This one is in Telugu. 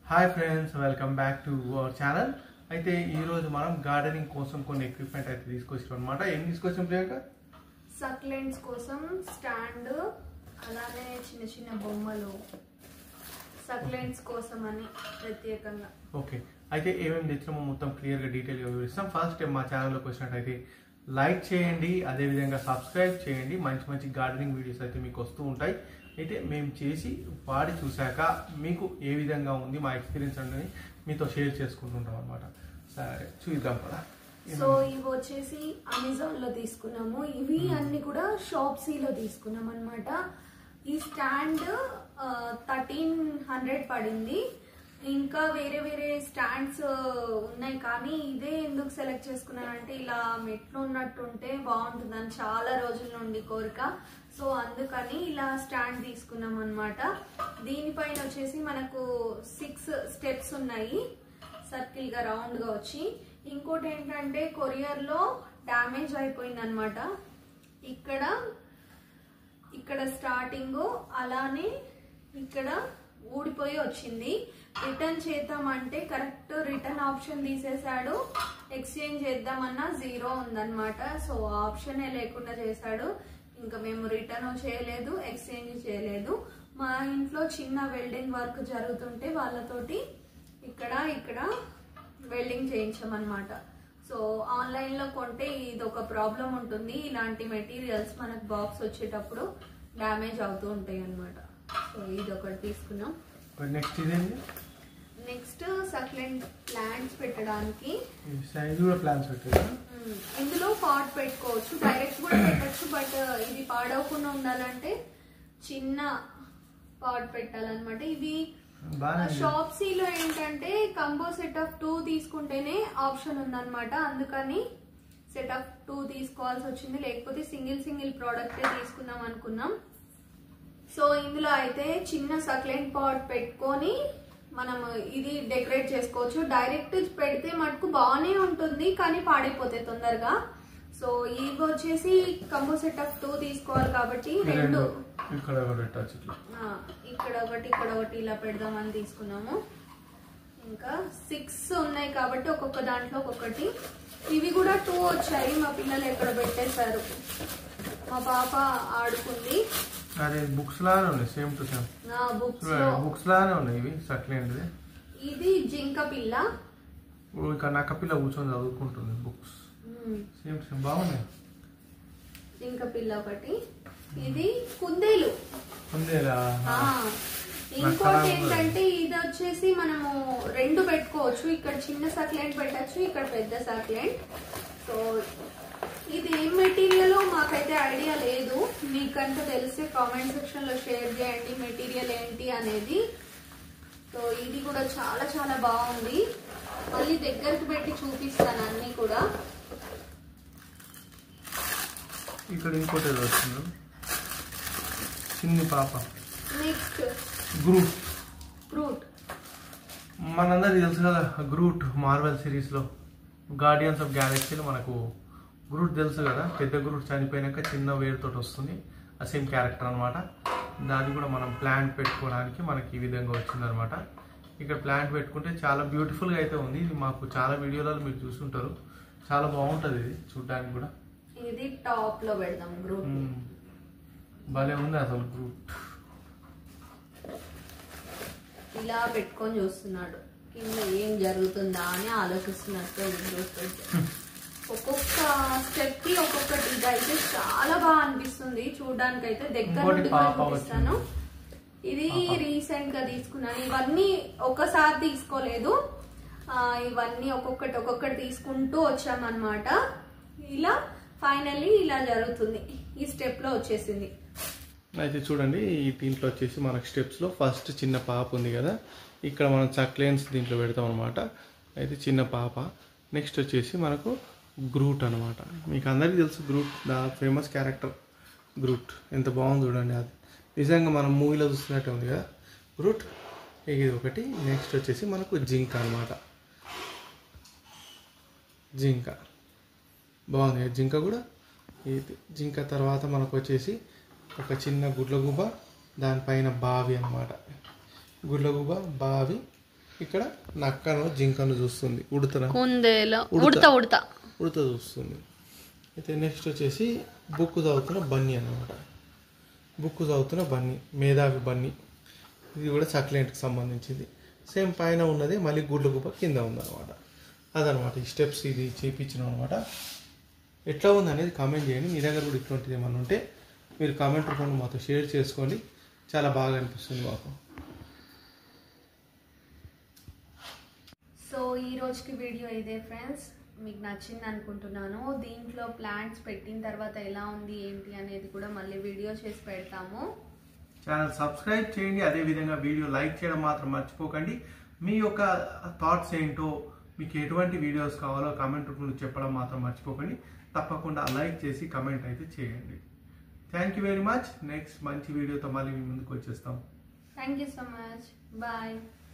Hi friends welcome back to our channel అయితే ఈ రోజు మనం గార్డెనింగ్ కోసం కొన్ని ఎక్విప్మెంట్ అయితే తీసుకొచ్చాం అనమాట ఏం తీసుకొచ్చాం ప్రియాంక సక్లెంట్స్ కోసం స్టాండ్ అలానే చిన్న చిన్న బొమ్మలు సక్లెంట్స్ కోసం అని ప్రత్యేకంగా ఓకే అయితే ఏమేమి తెచ్చినామో మొత్తం క్లియర్గా డీటెయిల్గా వివరిస్తాం ఫస్ట్ మా ఛానల్లోకి వచ్చినట్టయితే లైక్ చేయండి అదేవిధంగా సబ్స్క్రైబ్ చేయండి మంచి మంచి గార్డెనింగ్ వీడియోస్ అయితే మీకు వస్తూ ఉంటాయి అయితే మేము చేసి వాడి చూశాక మీకు ఏ విధంగా ఉంది మా ఎక్స్పీరియన్స్ అనేది మీతో షేర్ చేసుకుంటుంటాం అనమాట సరే చూద్దాం కదా సో ఇవి వచ్చేసి అమెజాన్ లో తీసుకున్నాము ఇవి అన్ని కూడా షాప్సీలో తీసుకున్నాం అనమాట ఈ స్టాండ్ థర్టీన్ హండ్రెడ్ పడింది ఇంకా వేరే వేరే స్టాండ్స్ ఉన్నాయి కానీ ఇదే ఎందుకు సెలెక్ట్ చేసుకున్నానంటే ఇలా మెట్లు ఉన్నట్టు ఉంటే బాగుంటుందని చాలా రోజుల నుండి కోరిక సో అందుకని ఇలా స్టాండ్ తీసుకున్నాం అనమాట దీనిపైన వచ్చేసి మనకు సిక్స్ స్టెప్స్ ఉన్నాయి సర్కిల్ గా రౌండ్ గా వచ్చి ఇంకోటి ఏంటంటే కొరియర్ లో డ్యామేజ్ అయిపోయింది అనమాట ఇక్కడ ఇక్కడ స్టార్టింగ్ అలానే ఇక్కడ ఊడిపోయి వచ్చింది రిటర్న్ చేద్దామంటే కరెక్ట్ రిటర్న్ ఆప్షన్ తీసేశాడు ఎక్స్చేంజ్ చేద్దామన్నా జీరో ఉందన్నమాట సో ఆప్షనే లేకుండా చేశాడు ఇంకా మేము రిటర్న్ చేయలేదు ఎక్స్చేంజ్ చేయలేదు మా ఇంట్లో చిన్న వెల్డింగ్ వర్క్ జరుగుతుంటే వాళ్ళతోటి ఇక్కడ ఇక్కడ వెల్డింగ్ చేయించామన్నమాట సో ఆన్లైన్ లో కొంటే ఇది ఒక ప్రాబ్లం ఉంటుంది ఇలాంటి మెటీరియల్స్ మనకు బాక్స్ వచ్చేటప్పుడు డ్యామేజ్ అవుతూ ఉంటాయి అన్నమాట సో ఇది ఒకటి తీసుకున్నాం నెక్స్ట్ ఇదేంటి నెక్స్ట్ సక్లెంట్ ప్లాంట్స్ పెట్టడానికి ఈ సైజ్ కూడా ప్లాన్స్ పెట్టారు మ్మ్. ఇందులో పాట్ పెట్టుకోవచ్చు డైరెక్ట్ కూడా పెట్టచ్చు బట్ ఇది పాడవకుండా ఉండాలంటే చిన్న పాట్ పెట్టాలన్నమాట ఇది బాగా షాప్సీలో ఏంటంటే కంబో సెట్ ఆఫ్ టూ తీసుకుంటేనే ఆప్షన్ ఉందన్నమాట అందుకని సెట్ ఆఫ్ టూ తీసుకోవాల్సి వచ్చింది లేకపోతే సింగిల్ సింగిల్ ప్రోడక్ట్ తీసుకుందాం అనుకున్నాం సో ఇందులో అయితే చిన్న సక్లెంట్ పాట్ పెట్టుకొని మనం ఇది డెకరేట్ చేసుకోవచ్చు డైరెక్ట్ పెడితే మటుకు బాగానే ఉంటుంది కానీ పాడైపోతాయి తొందరగా సో ఇవి వచ్చేసి కంబో సెట్ ఆఫ్ టూ తీసుకోవాలి కాబట్టి రెండు రెండు ఇక్కడ ఒకటి పెట్టచ్చు ఇట్లా ఆ, ఇక్కడ ఒకటి ఇక్కడ ఒకటి ఇలా పెడదామని తీసుకున్నాము ఇంకా సిక్స్ ఉన్నాయి కాబట్టి ఒక్కొక్క దాంట్లో ఒక్కొక్కటి ఇవి కూడా టూ వచ్చాయి మా పిల్లలు ఎక్కడ పెట్టేశారు మా పాప ఆడుకుంది అదే బుక్స్ లాగానే ఉన్నాయి సేమ్ టు సేమ్ నా బుక్స్ లో బుక్స్ లాగానే ఉన్నాయి ఇవి సక్లేంటిది ఇది జింక పిల్ల ఇక్కడ నక్క పిల్ల కూర్చొని చదువుకుంటుంది బుక్స్ ఉమ్, సేమ్ సేమ్ బాగున్నాయి జింక పిల్ల ఒకటి ఇది కుందేలు ఉందేలా ఆ, ఇంకోటి ఏంటంటే ఇది వచ్చేసి మనము రెండు పెట్టుకోవచ్చు ఇక్కడ చిన్న సక్లెంట్ పెట్టచ్చు ఇక్కడ పెద్ద సక్లెంట్ సో ఇది ఏం మెటీరియల్ మాకైతే ఐడియా లేదు మీకంటే తెలిస్తే కామెంట్ సెక్షన్ లో షేర్ చేయండి మెటీరియల్ ఏంటి అనేది సో ఇది కూడా చాలా చాలా బాగుంది మళ్ళీ దగ్గరికి పెట్టి చూపిస్తాను అన్ని కూడా ఇక్కడ ఇంకోటి ఏదో వచ్చింది చిన్ని పాప నెక్స్ట్ గ్రూట్ ఫ్రూట్ మనందరికి తెలుసు కదా గ్రూట్ మార్వెల్ సిరీస్లో గార్డియన్స్ ఆఫ్ గ్యాలక్సీలో మనకు గ్రూట్ తెలుసు కదా పెద్ద గ్రూట్ చనిపోయినాక చిన్న వేరుతో వస్తుంది ఆ సేమ్ క్యారెక్టర్ అనమాట దాన్ని కూడా మనం ప్లాంట్ పెట్టుకోవడానికి మనకి ఈ విధంగా వచ్చిందనమాట ఇక్కడ ప్లాంట్ పెట్టుకుంటే చాలా బ్యూటిఫుల్గా అయితే ఉంది ఇది మాకు చాలా వీడియోలలో మీరు చూసుంటారు చాలా బాగుంటుంది ఇది చూడడానికి కూడా ఇది టాప్ లో పెడదాం గ్రూప్ మ్మ్. భలే ఉంది అసలు గ్రూట్ ఇలా పెట్టుకొని చూస్తున్నాడు కింద ఏం జరుగుతుందా అని ఆలోచిస్తున్నట్టు చూస్తుంటే ఒక్కొక్క స్టెప్ కి ఒక్కొక్కటి ఇదైతే చాలా బాగా అనిపిస్తుంది చూడడానికి అయితే దగ్గర ఇంకోటి నుండి కూడా పాప చూపిస్తాను ఇది రీసెంట్ గా తీసుకున్నాను ఇవన్నీ ఒకసారి తీసుకోలేదు ఆ, ఇవన్నీ ఒక్కొక్కటి ఒక్కొక్కటి తీసుకుంటూ వచ్చామన్నమాట ఇలా ఫైనల్లీ ఇలా జరుగుతుంది ఈ స్టెప్ లో వచ్చేసింది అయితే చూడండి ఈ దీంట్లో వచ్చేసి మనకు స్టెప్స్లో ఫస్ట్ చిన్న పాప ఉంది కదా ఇక్కడ మనం చక్లేన్స్ దీంట్లో పెడతాం అనమాట అయితే చిన్న పాప నెక్స్ట్ వచ్చేసి మనకు గ్రూట్ అనమాట మీకు అందరికీ తెలుసు Groot the famous character Groot ఎంత బాగుంది చూడండి అది నిజంగా మనం మూవీలో చూస్తున్నట్టే ఉంది కదా గ్రూట్ ఇది ఒకటి నెక్స్ట్ వచ్చేసి మనకు జింక అనమాట జింక బాగుంది కదా జింక కూడా ఇది జింక తర్వాత మనకు వచ్చేసి ఒక చిన్న గుడ్లగూబ దానిపైన బావి అన్నమాట గుడ్లగూబ బావి ఇక్కడ నక్కను జింకను చూస్తుంది ఉడతన కుందేలో ఉడత. ఉడత ఉడత ఉడత చూస్తుంది అయితే నెక్స్ట్ వచ్చేసి బుక్ చదువుతున్న బన్నీ అన్నమాట బుక్ చదువుతున్న బన్నీ మేధావి బన్నీ ఇది కూడా సక్లెంట్కి సంబంధించింది సేమ్ పైన ఉన్నది మళ్ళీ గుడ్ల గుప్ప కింద ఉందన్నమాట అదనమాట ఈ స్టెప్స్ ఇది చేయించినాం అనమాట ఎట్లా ఉంది అనేది కామెంట్ చేయండి మీ దగ్గర కూడా ఇటువంటిది ఏమన్నా ఉంటే మీరు కామెంట్ రూపంలో మాతో షేర్ చేసుకోండి చాలా బాగా అనిపిస్తుంది మాకు సో ఈ రోజుకి వీడియో ఇదే ఫ్రెండ్స్ మీకు నచ్చింది అనుకుంటున్నాను దీంట్లో ప్లాంట్స్ పెట్టిన తర్వాత ఎలా ఉంది ఏంటి అనేది కూడా మళ్ళీ వీడియో చేసి పెడతాము ఛానల్ సబ్స్క్రైబ్ చేయండి అదేవిధంగా వీడియో లైక్ చేయడం మాత్రం మర్చిపోకండి మీ యొక్క థాట్స్ ఏంటో మీకు ఎటువంటి వీడియోస్ కావాలో కామెంట్ రూపంలో చెప్పడం మాత్రం మర్చిపోకండి తప్పకుండా లైక్ చేసి కమెంట్ అయితే చేయండి thank you very much next మంచి వీడియోతో మళ్ళీ మీ ముందుకు వచ్చేస్తాం thank you so much bye